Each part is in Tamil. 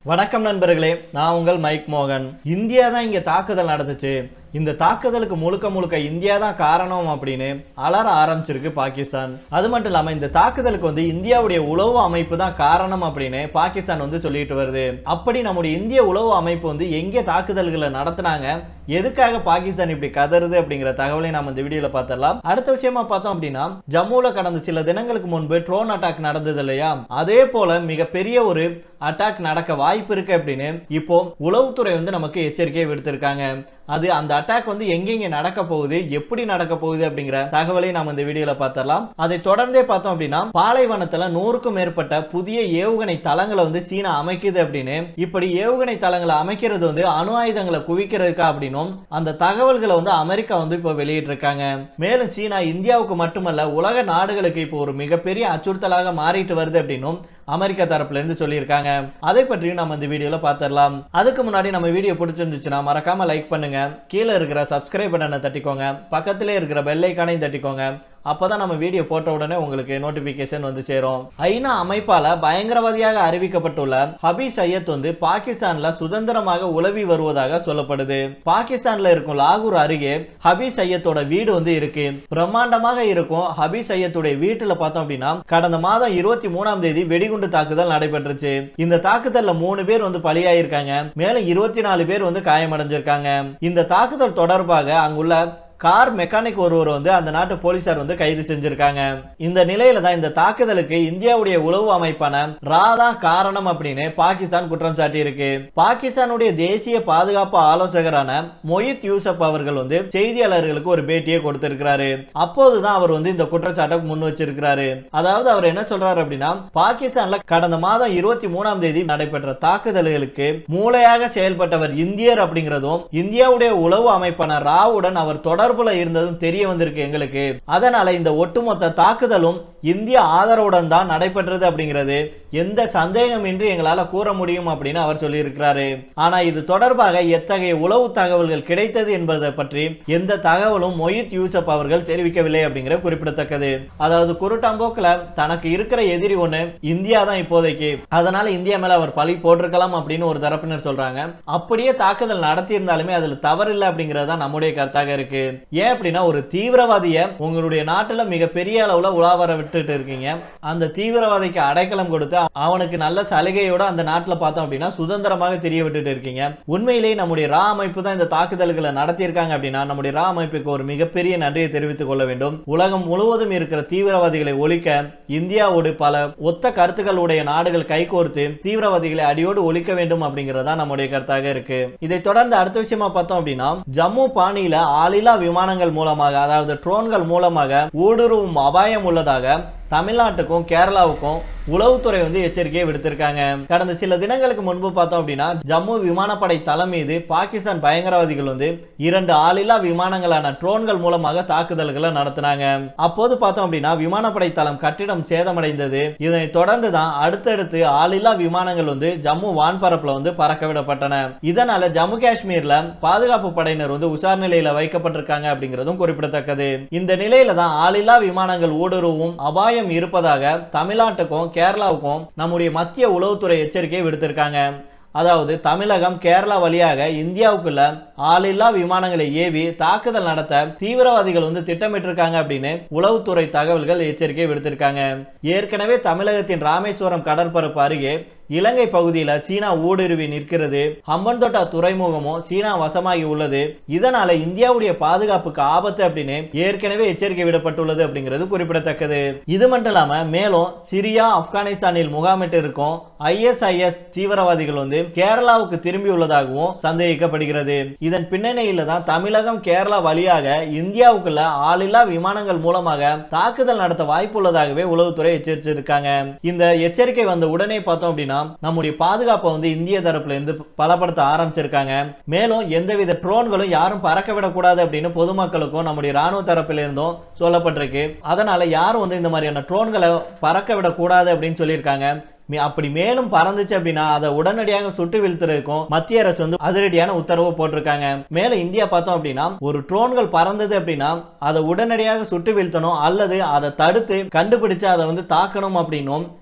வணக்கம் நண்பர்களே நான் உங்கள் மைக் மோகன் இந்தியா தான் இங்க தாக்குதல் நடந்துச்சு இந்த தாக்குதலுக்கு முழுக்க முழுக்க இந்தியா தான் காரணம் அப்படின்னு அலற ஆரம்பிச்சிருக்கு பாகிஸ்தான் அது மட்டும் இல்லாம இந்த தாக்குதலுக்கு வந்து இந்தியாவுடைய உளவு அமைப்பு தான் காரணம் அப்படின்னு பாகிஸ்தான் வந்து சொல்லிட்டு வருது அப்படி நம்முடைய இந்திய உளவு அமைப்பு வந்து எங்கே தாக்குதல்களை நடத்துனாங்க எதுக்காக பாகிஸ்தான் இப்படி கதறுது அப்படிங்கிற தகவலை நம்ம இந்த வீடியோல பார்த்துடலாம் அடுத்த விஷயமா பார்த்தோம் அப்படின்னா ஜம்முல கடந்த சில தினங்களுக்கு முன்பு ட்ரோன் அட்டாக் நடந்தது இல்லையா அதே போல மிகப்பெரிய ஒரு அட்டாக் நடக்க வாய்ப்பு இருக்கு அப்படின்னு இப்போ உளவுத்துறை வந்து நமக்கு எச்சரிக்கையை விடுத்திருக்காங்க அது அந்த அட்டாக் வந்து எங்கெங்க நடக்க போகுது எப்படி நடக்க போகுது அப்படிங்கிற தகவலை நம்ம இந்த வீடியோல பார்த்துடலாம் அதை தொடர்ந்தே பார்த்தோம் அப்படின்னா பாலைவனத்துல நூறுக்கும் மேற்பட்ட புதிய ஏவுகணை தளங்களை வந்து சீனா அமைக்குது அப்படின்னு இப்படி ஏவுகணை தளங்களை அமைக்கிறது வந்து அணு ஆயுதங்களை குவிக்கிறதுக்கா அப்படின்னும் அந்த தகவல்களை வந்து அமெரிக்கா வந்து இப்போ வெளியிட்டு இருக்காங்க மேலும் சீனா இந்தியாவுக்கு மட்டுமல்ல உலக நாடுகளுக்கு இப்போ ஒரு மிகப்பெரிய அச்சுறுத்தலாக மாறிட்டு வருது அப்படின்னும் அமெரிக்கா தரப்புல இருந்து சொல்லியிருக்காங்க அதை பற்றியும் நம்ம இந்த வீடியோல பார்த்துடலாம் அதுக்கு முன்னாடி நம்ம வீடியோ பிடிச்சிருந்துச்சுன்னா மறக்காம லைக் பண்ணுங்க கீழே இருக்கிற சப்ஸ்கிரைப் பட்டனை தட்டிக்கோங்க பக்கத்திலே இருக்கிற பெல் ஐக்கானையும் தட்டிக்கோங்க அப்பதான் நம்ம வீடியோ போட்ட உடனே உங்களுக்கு நோட்டிபிகேஷன் வந்து சேரும் ஐநா அமைப்பால பயங்கரவாதியாக அறிவிக்கப்பட்டுள்ள ஹபீஸ் சையத் வந்து பாகிஸ்தான்ல சுதந்திரமாக உலவி வருவதாக சொல்லப்படுது பாகிஸ்தான்ல இருக்கும் லாகூர் அருகே ஹபீஸ் சையத்தோட வீடு வந்து இருக்கு பிரம்மாண்டமாக இருக்கும் ஹபீஸ் சையத்துடைய வீட்டுல பார்த்தோம் அப்படின்னா கடந்த மாதம் இருபத்தி மூணாம் தேதி வெடிகுண்டு தாக்குதல் நடைபெற்றுச்சு இந்த தாக்குதல்ல மூணு பேர் வந்து பலியாயிருக்காங்க மேலும் இருபத்தி நாலு பேர் வந்து காயமடைஞ்சிருக்காங்க இந்த தாக்குதல் தொடர்பாக அங்குள்ள கார் மெக்கானிக் ஒருவர் வந்து அந்த நாட்டு போலீசார் வந்து கைது செஞ்சிருக்காங்க இந்த நிலையில தான் இந்த தாக்குதலுக்கு இந்தியாவுடைய உளவு அமைப்பான ரா தான் காரணம் அப்படின்னு பாகிஸ்தான் குற்றம் சாட்டி இருக்கு பாகிஸ்தானுடைய தேசிய பாதுகாப்பு ஆலோசகரான மொயித் யூசப் அவர்கள் வந்து செய்தியாளர்களுக்கு ஒரு பேட்டியை கொடுத்திருக்கிறாரு அப்போதுதான் அவர் வந்து இந்த குற்றச்சாட்டை முன் வச்சிருக்கிறாரு அதாவது அவர் என்ன சொல்றாரு அப்படின்னா பாகிஸ்தான்ல கடந்த மாதம் இருபத்தி மூணாம் தேதி நடைபெற்ற தாக்குதல்களுக்கு மூளையாக செயல்பட்டவர் இந்தியர் அப்படிங்கிறதும் இந்தியாவுடைய உளவு அமைப்பான ராவுடன் அவர் தொடர் தொடர்புல இருந்ததும் தெரிய வந்திருக்கு எங்களுக்கு அதனால இந்த ஒட்டுமொத்த தாக்குதலும் இந்திய ஆதரவுடன் தான் நடைபெற்றது அப்படிங்கிறது எந்த சந்தேகமின்றி எங்களால கூற முடியும் அப்படின்னு அவர் சொல்லியிருக்கிறாரு ஆனா இது தொடர்பாக எத்தகைய உளவு தகவல்கள் கிடைத்தது என்பதை பற்றி எந்த தகவலும் மொயித் யூசப் அவர்கள் தெரிவிக்கவில்லை அப்படிங்கிற குறிப்பிடத்தக்கது அதாவது குருட்டாம்போக்குல தனக்கு இருக்கிற எதிரி ஒண்ணு இந்தியா தான் இப்போதைக்கு அதனால இந்தியா மேல அவர் பழி போட்டிருக்கலாம் அப்படின்னு ஒரு தரப்பினர் சொல்றாங்க அப்படியே தாக்குதல் நடத்தி இருந்தாலுமே அதுல தவறில்லை அப்படிங்கிறது தான் நம்முடைய கருத்தாக இருக்கு ஏன் அப்படின்னா ஒரு தீவிரவாதிய உங்களுடைய நாட்டுல மிகப்பெரிய அளவுல உலா வர விட்டுட்டு இருக்கீங்க அந்த தீவிரவாதிக்கு அடைக்கலம் கொடுத்து அவனுக்கு நல்ல சலுகையோட அந்த நாட்டுல பார்த்தோம் அப்படின்னா சுதந்திரமாக தெரிய விட்டுட்டு இருக்கீங்க உண்மையிலேயே நம்முடைய ரா அமைப்பு தான் இந்த தாக்குதல்களை நடத்தியிருக்காங்க அப்படின்னா நம்முடைய ரா அமைப்புக்கு ஒரு மிகப்பெரிய நன்றியை தெரிவித்துக் கொள்ள வேண்டும் உலகம் முழுவதும் இருக்கிற தீவிரவாதிகளை ஒழிக்க இந்தியாவோடு பல ஒத்த கருத்துக்களுடைய நாடுகள் கைகோர்த்து தீவிரவாதிகளை அடியோடு ஒழிக்க வேண்டும் அப்படிங்கறதா நம்முடைய கருத்தாக இருக்கு இதை தொடர்ந்து அடுத்த விஷயமா பார்த்தோம் அப்படின்னா ஜம்மு பாணியில ஆளில்லா விமானங்கள் மூலமாக அதாவது ட்ரோன்கள் மூலமாக ஊடுருவும் அபாயம் உள்ளதாக தமிழ்நாட்டுக்கும் கேரளாவுக்கும் உளவுத்துறை வந்து எச்சரிக்கையை விடுத்திருக்காங்க கடந்த சில தினங்களுக்கு முன்பு பார்த்தோம் அப்படின்னா ஜம்மு விமானப்படை தளம் மீது பாகிஸ்தான் பயங்கரவாதிகள் வந்து இரண்டு ஆளில்லா விமானங்களான ட்ரோன்கள் மூலமாக தாக்குதல்களை நடத்தினாங்க அப்போது பார்த்தோம் அப்படின்னா விமானப்படை தளம் கட்டிடம் சேதமடைந்தது இதனை தொடர்ந்து தான் அடுத்தடுத்து ஆளில்லா விமானங்கள் வந்து ஜம்மு வான்பரப்புல வந்து பறக்க விடப்பட்டன இதனால ஜம்மு காஷ்மீர்ல பாதுகாப்பு படையினர் வந்து உஷார் நிலையில வைக்கப்பட்டிருக்காங்க அப்படிங்கிறதும் குறிப்பிடத்தக்கது இந்த நிலையில தான் ஆளில்லா விமானங்கள் ஊடுருவும் அபாயம் இருப்பதாக தமிழ்நாட்டுக்கும் கேரளாவுக்கும் நம்முடைய மத்திய உளவுத்துறை எச்சரிக்கையை விடுத்திருக்காங்க அதாவது தமிழகம் கேரளா வழியாக இந்தியாவுக்குள்ள ஆளில்லா விமானங்களை ஏவி தாக்குதல் நடத்த தீவிரவாதிகள் வந்து திட்டமிட்டிருக்காங்க அப்படின்னு உளவுத்துறை தகவல்கள் எச்சரிக்கை விடுத்திருக்காங்க ஏற்கனவே தமிழகத்தின் ராமேஸ்வரம் கடற்பரப்பு அருகே இலங்கை பகுதியில் சீனா ஊடுருவி நிற்கிறது ஹம்பன்தோட்டா துறைமுகமும் சீனா வசமாகி உள்ளது இதனால இந்தியாவுடைய பாதுகாப்புக்கு ஆபத்து அப்படின்னு ஏற்கனவே எச்சரிக்கை விடப்பட்டுள்ளது அப்படிங்கிறது குறிப்பிடத்தக்கது இது மட்டும் இல்லாம மேலும் சிரியா ஆப்கானிஸ்தானில் முகாமிட்டு இருக்கும் ஐஎஸ்ஐஎஸ் தீவிரவாதிகள் வந்து கேரளாவுக்கு திரும்பியுள்ளதாகவும் சந்தேகிக்கப்படுகிறது இதன் பின்னணியில தான் தமிழகம் கேரளா வழியாக இந்தியாவுக்குள்ள ஆளில்லா விமானங்கள் மூலமாக தாக்குதல் நடத்த வாய்ப்புள்ளதாகவே உளவுத்துறை எச்சரிச்சிருக்காங்க இந்த எச்சரிக்கை வந்த உடனே பார்த்தோம் அப்படின்னா நம்முடைய பாதுகாப்பை வந்து இந்திய தரப்புல இருந்து பலப்படுத்த ஆரம்பிச்சிருக்காங்க மேலும் எந்தவித ட்ரோன்களும் யாரும் பறக்க விடக்கூடாது அப்படின்னு பொதுமக்களுக்கும் நம்முடைய ராணுவ தரப்பில இருந்தும் சொல்லப்பட்டிருக்கு அதனால யாரும் வந்து இந்த மாதிரியான ட்ரோன்களை பறக்க விடக்கூடாது அப்படின்னு சொல்லியிருக்காங்க மீ- அப்படி மேலும் பறந்துச்சு அப்படின்னா அதை உடனடியாக சுட்டு வீழ்த்துறதுக்கும் மத்திய அரசு வந்து அதிரடியான உத்தரவு போட்டிருக்காங்க மேல இந்தியா பார்த்தோம் அப்படின்னா ஒரு ட்ரோன்கள் பறந்தது அப்படின்னா அதை உடனடியாக சுட்டு வீழ்த்தணும் அல்லது அதை தடுத்து கண்டுபிடிச்சு அதை வந்து தாக்கணும் அப்படின்னும்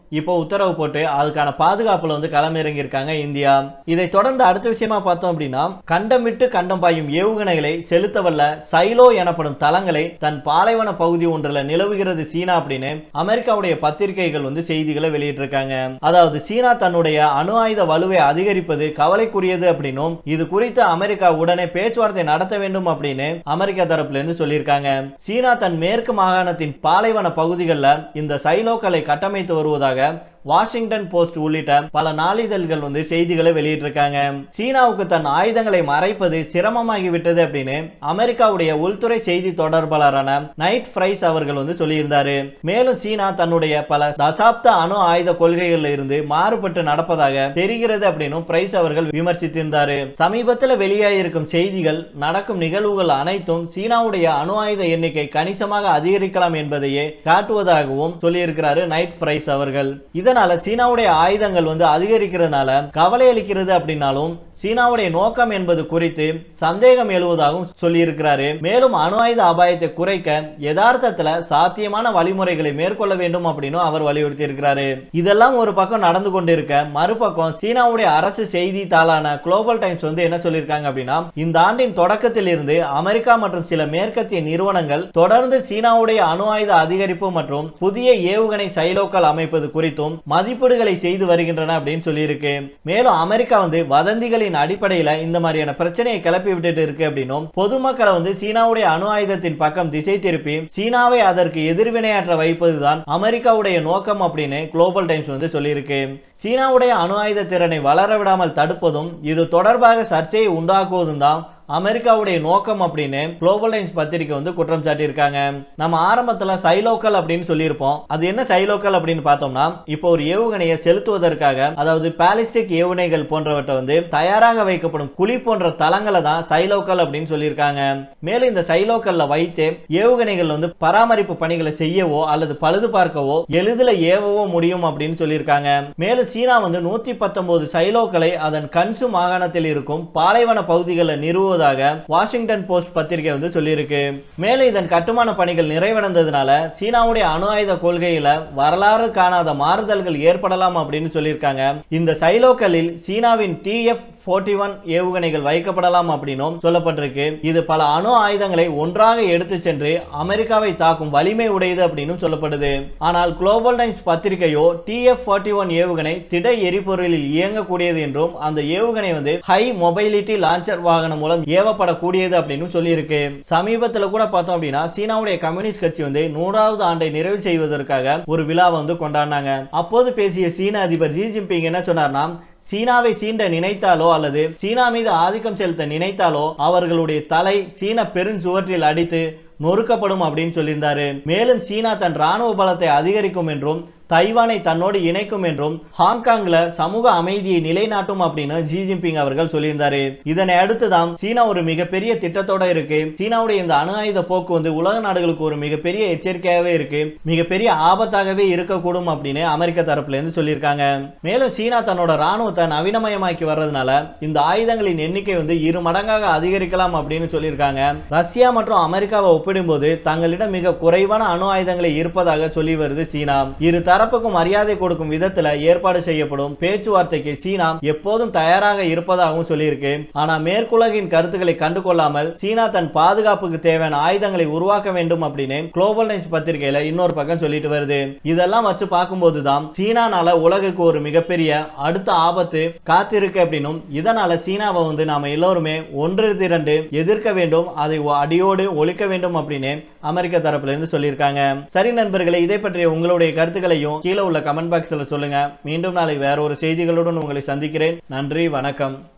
இப்போ உத்தரவு போட்டு அதுக்கான பாதுகாப்புல வந்து களமிறங்கி இருக்காங்க இந்தியா இதை தொடர்ந்து அடுத்த விஷயமா பார்த்தோம் அப்படின்னா கண்டம் விட்டு கண்டம் பாயும் ஏவுகணைகளை செலுத்த வல்ல சைலோ எனப்படும் தளங்களை தன் பாலைவன பகுதி ஒன்றில் நிலவுகிறது சீனா அப்படின்னு அமெரிக்காவுடைய பத்திரிகைகள் வந்து செய்திகளை வெளியிட்டிருக்காங்க அதாவது சீனா தன்னுடைய அணு ஆயுத வலுவை அதிகரிப்பது கவலைக்குரியது அப்படின்னும் இது குறித்து அமெரிக்கா உடனே பேச்சுவார்த்தை நடத்த வேண்டும் அப்படின்னு அமெரிக்கா தரப்புல இருந்து சொல்லியிருக்காங்க சீனா தன் மேற்கு மாகாணத்தின் பாலைவன பகுதிகளில் இந்த சைலோக்களை கட்டமைத்து வருவதாக வாஷிங்டன் போஸ்ட் உள்ளிட்ட பல நாளிதழ்கள் வந்து செய்திகளை வெளியிட்டிருக்காங்க சீனாவுக்கு தன் ஆயுதங்களை மறைப்பது சிரமமாகி விட்டது அப்படின்னு அமெரிக்காவுடைய உள்துறை செய்தி தொடர்பாளரான நைட் பிரைஸ் அவர்கள் வந்து சொல்லியிருந்தாரு மேலும் சீனா தன்னுடைய பல தசாப்த அணு ஆயுத கொள்கைகளில் இருந்து மாறுபட்டு நடப்பதாக தெரிகிறது அப்படின்னு பிரைஸ் அவர்கள் விமர்சித்திருந்தாரு சமீபத்தில் வெளியாகிருக்கும் செய்திகள் நடக்கும் நிகழ்வுகள் அனைத்தும் சீனாவுடைய அணு ஆயுத எண்ணிக்கை கணிசமாக அதிகரிக்கலாம் என்பதையே காட்டுவதாகவும் சொல்லியிருக்கிறாரு நைட் பிரைஸ் அவர்கள் இதனால சீனாவுடைய ஆயுதங்கள் வந்து அதிகரிக்கிறதுனால கவலை அளிக்கிறது அப்படின்னாலும் சீனாவுடைய நோக்கம் என்பது குறித்து சந்தேகம் எழுவதாகவும் சொல்லியிருக்கிறாரு மேலும் அணு ஆயுத அபாயத்தை குறைக்க யதார்த்தத்துல சாத்தியமான வழிமுறைகளை மேற்கொள்ள வேண்டும் அப்படின்னு அவர் வலியுறுத்தி இருக்கிறாரு இதெல்லாம் ஒரு பக்கம் நடந்து கொண்டிருக்க மறுபக்கம் சீனாவுடைய அரசு செய்தி தாளான குளோபல் டைம்ஸ் வந்து என்ன சொல்லியிருக்காங்க அப்படின்னா இந்த ஆண்டின் தொடக்கத்தில் இருந்து அமெரிக்கா மற்றும் சில மேற்கத்திய நிறுவனங்கள் தொடர்ந்து சீனாவுடைய அணு ஆயுத அதிகரிப்பு மற்றும் புதிய ஏவுகணை சைலோக்கள் அமைப்பது குறித்தும் மதிப்பீடுகளை செய்து வருகின்றன அப்படின்னு சொல்லியிருக்கு மேலும் அமெரிக்கா வந்து வதந்திகளின் அடிப்படையில இந்த மாதிரியான பிரச்சனையை கிளப்பி விட்டுட்டு இருக்கு அப்படின்னும் பொதுமக்களை வந்து சீனாவுடைய அணு ஆயுதத்தின் பக்கம் திசை திருப்பி சீனாவை அதற்கு எதிர்வினையாற்ற வைப்பதுதான் அமெரிக்காவுடைய நோக்கம் அப்படின்னு குளோபல் டைம்ஸ் வந்து சொல்லியிருக்கு சீனாவுடைய அணு ஆயுத திறனை வளர விடாமல் தடுப்பதும் இது தொடர்பாக சர்ச்சையை உண்டாக்குவதும் தான் அமெரிக்காவுடைய நோக்கம் அப்படின்னு குளோபல் டைம்ஸ் பத்திரிகை வந்து குற்றம் சாட்டியிருக்காங்க நம்ம ஆரம்பத்துல சைலோக்கல் அப்படின்னு சொல்லியிருப்போம் அது என்ன சைலோக்கல் அப்படின்னு பார்த்தோம்னா இப்போ ஒரு ஏவுகணையை செலுத்துவதற்காக அதாவது பாலிஸ்டிக் ஏவுகணைகள் போன்றவற்றை வந்து தயாராக வைக்கப்படும் குழி போன்ற தளங்களை தான் சைலோக்கல் அப்படின்னு சொல்லியிருக்காங்க மேலும் இந்த சைலோக்கல்ல வைத்து ஏவுகணைகள் வந்து பராமரிப்பு பணிகளை செய்யவோ அல்லது பழுது பார்க்கவோ எளிதில் ஏவவோ முடியும் அப்படின்னு சொல்லியிருக்காங்க மேலும் சீனா வந்து நூத்தி பத்தொன்பது சைலோக்களை அதன் கன்சு மாகாணத்தில் இருக்கும் பாலைவன பகுதிகளில் நிறுவ வருவதாக வாஷிங்டன் போஸ்ட் பத்திரிகை வந்து சொல்லியிருக்கு மேலும் இதன் கட்டுமான பணிகள் நிறைவடைந்ததுனால சீனாவுடைய அணு ஆயுத கொள்கையில வரலாறு காணாத மாறுதல்கள் ஏற்படலாம் அப்படின்னு சொல்லியிருக்காங்க இந்த சைலோக்களில் சீனாவின் டிஎஃப் போர்ட்டி ஒன் ஏவுகணைகள் வைக்கப்படலாம் அப்படின்னும் சொல்லப்பட்டிருக்கு இது பல அணு ஆயுதங்களை ஒன்றாக எடுத்து சென்று அமெரிக்காவை தாக்கும் வலிமை உடையது அப்படின்னு சொல்லப்படுது ஆனால் குளோபல் டைம்ஸ் பத்திரிகையோ டிஎஃப் ஃபார்ட்டி ஒன் ஏவுகணை திட எரிபொருளில் இயங்கக்கூடியது என்றும் அந்த ஏவுகணை வந்து ஹை மொபைலிட்டி லான்ச்சர் வாகனம் மூலம் ஏவப்படக்கூடியது அப்படின்னு சொல்லியிருக்கு சமீபத்தில் கூட பார்த்தோம் அப்படின்னா சீனாவுடைய கம்யூனிஸ்ட் கட்சி வந்து நூறாவது ஆண்டை நிறைவு செய்வதற்காக ஒரு விழாவை வந்து கொண்டாடினாங்க அப்போது பேசிய சீன அதிபர் ஜி ஜின்பிங் என்ன சொன்னார்னா சீனாவை சீண்ட நினைத்தாலோ அல்லது சீனா மீது ஆதிக்கம் செலுத்த நினைத்தாலோ அவர்களுடைய தலை சீன பெருஞ்சுவற்றில் அடித்து நொறுக்கப்படும் அப்படின்னு சொல்லியிருந்தாரு மேலும் சீனா தன் ராணுவ பலத்தை அதிகரிக்கும் என்றும் தைவானை தன்னோடு இணைக்கும் என்றும் ஹாங்காங்ல சமூக அமைதியை நிலைநாட்டும் அப்படின்னு ஜி ஜின்பிங் அவர்கள் சொல்லியிருந்தாரு இதனை அடுத்துதான் சீனா ஒரு மிகப்பெரிய திட்டத்தோட இருக்கு சீனாவுடைய இந்த அணு ஆயுத போக்கு வந்து உலக நாடுகளுக்கு ஒரு மிகப்பெரிய எச்சரிக்கையாகவே இருக்கு மிகப்பெரிய ஆபத்தாகவே இருக்கக்கூடும் அப்படின்னு அமெரிக்க தரப்புல இருந்து சொல்லியிருக்காங்க மேலும் சீனா தன்னோட ராணுவத்தை நவீனமயமாக்கி வர்றதுனால இந்த ஆயுதங்களின் எண்ணிக்கை வந்து இரு மடங்காக அதிகரிக்கலாம் அப்படின்னு சொல்லியிருக்காங்க ரஷ்யா மற்றும் அமெரிக்காவை ஒப்பிடும்போது தங்களிடம் மிக குறைவான அணு ஆயுதங்களை இருப்பதாக சொல்லி வருது சீனா இரு தரப்புக்கும் மரியாதை கொடுக்கும் விதத்துல ஏற்பாடு செய்யப்படும் பேச்சுவார்த்தைக்கு சீனா எப்போதும் தயாராக இருப்பதாகவும் சொல்லியிருக்கு ஆனா மேற்குலகின் கருத்துக்களை கண்டுகொள்ளாமல் சீனா தன் பாதுகாப்புக்கு தேவையான ஆயுதங்களை உருவாக்க வேண்டும் அப்படின்னு குளோபல் டைம்ஸ் பத்திரிகையில இன்னொரு பக்கம் சொல்லிட்டு வருது இதெல்லாம் வச்சு பார்க்கும்போது தான் சீனானால உலகுக்கு ஒரு மிகப்பெரிய அடுத்த ஆபத்து காத்திருக்கு அப்படின்னும் இதனால சீனாவை வந்து நாம எல்லோருமே ஒன்று திரண்டு எதிர்க்க வேண்டும் அதை அடியோடு ஒழிக்க வேண்டும் அப்படின்னு அமெரிக்க தரப்புல இருந்து சொல்லியிருக்காங்க சரி நண்பர்களே இதை பற்றிய உங்களுடைய கருத்துக்களையும் கீழே உள்ள கமெண்ட் பாக்ஸ்ல சொல்லுங்க மீண்டும் நாளை வேற ஒரு செய்திகளுடன் உங்களை சந்திக்கிறேன் நன்றி வணக்கம்